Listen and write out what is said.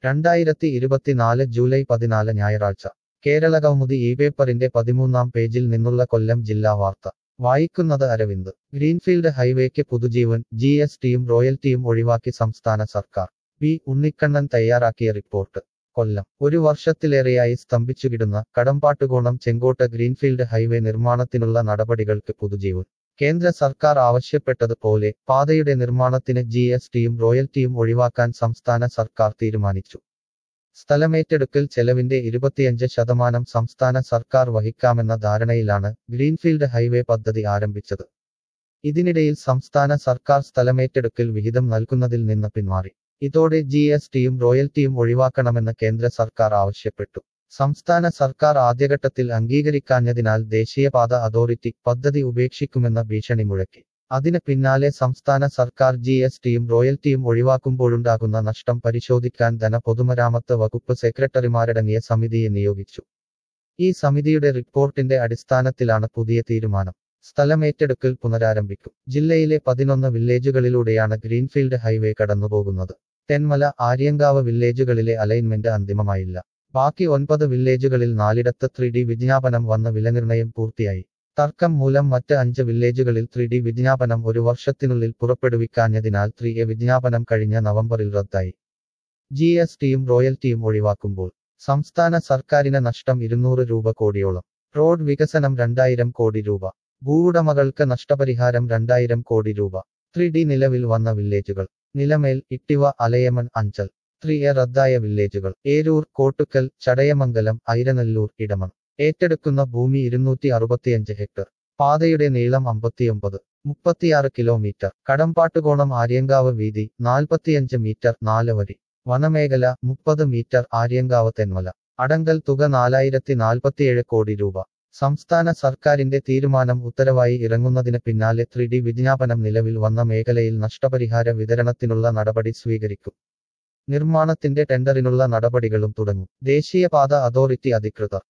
രണ്ടായിരത്തി ഇരുപത്തിനാല് ജൂലൈ പതിനാല് ഞായറാഴ്ച കേരള കൗമുദി ഈ പേപ്പറിന്റെ പതിമൂന്നാം പേജിൽ നിന്നുള്ള കൊല്ലം ജില്ലാ വാർത്ത വായിക്കുന്നത് അരവിന്ദ് ഗ്രീൻഫീൽഡ് ഹൈവേക്ക് പുതുജീവൻ ജി എസ് ടിയും റോയൽറ്റിയും ഒഴിവാക്കി സംസ്ഥാന സർക്കാർ പി ഉണ്ണിക്കണ്ണൻ തയ്യാറാക്കിയ റിപ്പോർട്ട് കൊല്ലം ഒരു വർഷത്തിലേറെയായി സ്തംഭിച്ചുകിടുന്ന കടമ്പാട്ടുകോണം ചെങ്കോട്ട ഗ്രീൻഫീൽഡ് ഹൈവേ നിർമ്മാണത്തിനുള്ള നടപടികൾക്ക് പുതുജീവൻ കേന്ദ്ര സർക്കാർ ആവശ്യപ്പെട്ടതുപോലെ പാതയുടെ നിർമ്മാണത്തിന് ജി എസ് ടിയും റോയൽറ്റിയും ഒഴിവാക്കാൻ സംസ്ഥാന സർക്കാർ തീരുമാനിച്ചു സ്ഥലമേറ്റെടുക്കൽ ചെലവിന്റെ ഇരുപത്തിയഞ്ച് ശതമാനം സംസ്ഥാന സർക്കാർ വഹിക്കാമെന്ന ധാരണയിലാണ് ഗ്രീൻഫീൽഡ് ഹൈവേ പദ്ധതി ആരംഭിച്ചത് ഇതിനിടയിൽ സംസ്ഥാന സർക്കാർ സ്ഥലമേറ്റെടുക്കൽ വിഹിതം നൽകുന്നതിൽ നിന്ന് പിന്മാറി ഇതോടെ ജി എസ് ടിയും റോയൽറ്റിയും ഒഴിവാക്കണമെന്ന് കേന്ദ്ര സർക്കാർ ആവശ്യപ്പെട്ടു സംസ്ഥാന സർക്കാർ ആദ്യഘട്ടത്തിൽ അംഗീകരിക്കാഞ്ഞതിനാൽ ദേശീയപാത അതോറിറ്റി പദ്ധതി ഉപേക്ഷിക്കുമെന്ന ഭീഷണി മുഴക്കി അതിന് പിന്നാലെ സംസ്ഥാന സർക്കാർ ജി എസ് ടിയും റോയൽറ്റിയും ഒഴിവാക്കുമ്പോഴുണ്ടാകുന്ന നഷ്ടം പരിശോധിക്കാൻ ധന പൊതുമരാമത്ത് വകുപ്പ് സെക്രട്ടറിമാരടങ്ങിയ സമിതിയെ നിയോഗിച്ചു ഈ സമിതിയുടെ റിപ്പോർട്ടിന്റെ അടിസ്ഥാനത്തിലാണ് പുതിയ തീരുമാനം സ്ഥലമേറ്റെടുക്കൽ പുനരാരംഭിക്കും ജില്ലയിലെ പതിനൊന്ന് വില്ലേജുകളിലൂടെയാണ് ഗ്രീൻഫീൽഡ് ഹൈവേ കടന്നുപോകുന്നത് തെന്മല ആര്യങ്കാവ് വില്ലേജുകളിലെ അലൈൻമെന്റ് അന്തിമമായില്ല ബാക്കി ഒൻപത് വില്ലേജുകളിൽ നാലിടത്ത് ത്രീ ഡി വിജ്ഞാപനം വന്ന് വിലനിർണയം പൂർത്തിയായി തർക്കം മൂലം മറ്റ് അഞ്ച് വില്ലേജുകളിൽ ത്രീ ഡി വിജ്ഞാപനം ഒരു വർഷത്തിനുള്ളിൽ പുറപ്പെടുവിക്കാഞ്ഞതിനാൽ ത്രീ എ വിജ്ഞാപനം കഴിഞ്ഞ നവംബറിൽ റദ്ദായി ജി എസ് ടിയും റോയൽറ്റിയും ഒഴിവാക്കുമ്പോൾ സംസ്ഥാന സർക്കാരിന് നഷ്ടം ഇരുന്നൂറ് രൂപ കോടിയോളം റോഡ് വികസനം രണ്ടായിരം കോടി രൂപ ഭൂവുടമകൾക്ക് നഷ്ടപരിഹാരം രണ്ടായിരം കോടി രൂപ ത്രീ ഡി നിലവിൽ വന്ന വില്ലേജുകൾ നിലമേൽ ഇട്ടിവ അലയമൺ അഞ്ചൽ ത്രീ എ റദ്ദായ വില്ലേജുകൾ ഏരൂർ കോട്ടുക്കൽ ചടയമംഗലം ഐരനെല്ലൂർ ഇടമൺ ഏറ്റെടുക്കുന്ന ഭൂമി ഇരുന്നൂറ്റി അറുപത്തിയഞ്ച് ഹെക്ടർ പാതയുടെ നീളം അമ്പത്തിയൊമ്പത് മുപ്പത്തിയാറ് കിലോമീറ്റർ കടമ്പാട്ടുകോണം ആര്യങ്കാവ് വീതി നാൽപ്പത്തിയഞ്ച് മീറ്റർ നാല് വരി വനമേഖല മുപ്പത് മീറ്റർ ആര്യങ്കാവ് തെന്മല അടങ്കൽ തുക നാലായിരത്തി നാൽപ്പത്തിയേഴ് കോടി രൂപ സംസ്ഥാന സർക്കാരിന്റെ തീരുമാനം ഉത്തരവായി ഇറങ്ങുന്നതിന് പിന്നാലെ ത്രീ ഡി വിജ്ഞാപനം നിലവിൽ വന്ന മേഖലയിൽ നഷ്ടപരിഹാര വിതരണത്തിനുള്ള നടപടി സ്വീകരിക്കും നിർമ്മാണത്തിന്റെ ടെൻഡറിനുള്ള നടപടികളും തുടങ്ങും ദേശീയപാത അതോറിറ്റി അധികൃതർ